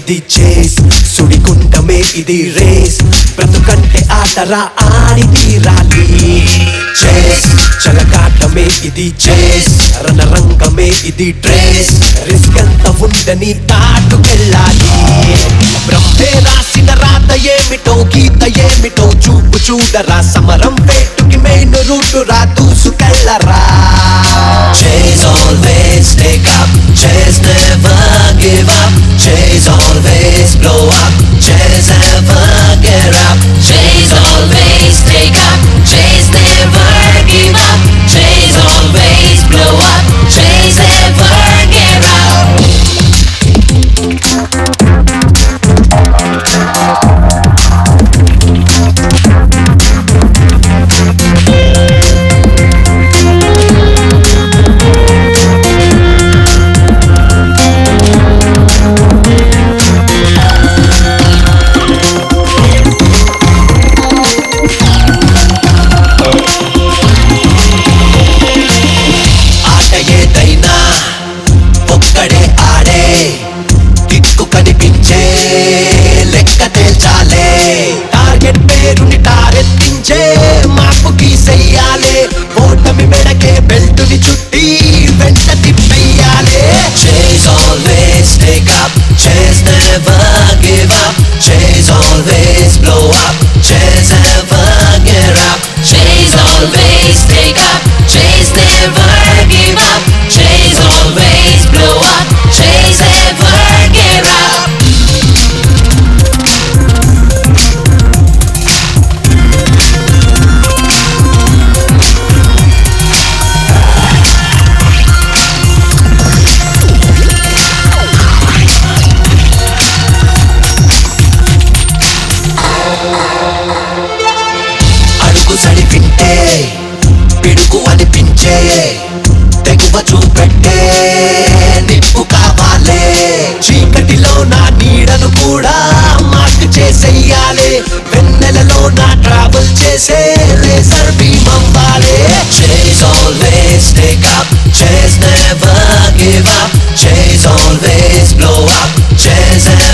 ఇది చేస్ సుడిగుండమే ఇది రేస్ బ్రతుకంటే ఆటరా ఆడి తీరాలి చేస్ చలకాటమే ఇది చేస్ రణరంగమే ఇది డ్రేస్ రిస్క్ ఎంత ఉందని దాటుకెళ్ళాలి బ్రహ్మే రాసిన రాత ఏమిటో గీత ఏమిటో చూపు చూడరా సమరం పేటుకి మెయిన్ రూటు రా దూసుకెళ్ళరా Chase always take up, chase never give up, chase always blow up, chase never get up, Chase always take up, chase never give up, chase always blow up, chase never give up. ఆట ఏదైనా ఒక్కడే ఆడే దిక్కు కనిపించే లెక్క తేల్చాలే target పేరుని టారెత్తించే మాపు గీసెయ్యాలే ఓటమి మెడకే బెల్టుని చుట్టి వెంట తిప్పెయ్యాలే chase always take up chase never give up chase always blow up chase never get up Chase always take up, chase never give up, chase always blow up, chase never give up. అడుగు సడి వింటే పిడుగు అనిపించే తెగువ చూపెట్టే నిప్పు కావాలే చీకటిలో నా నీడను కూడా మార్క్ చేసేయాలి వెన్నెలలో నా ట్రావెల్ చేసే లేసర్ బీమ్ అవ్వాలి chase always take up chase never give up chase always blow up చేస్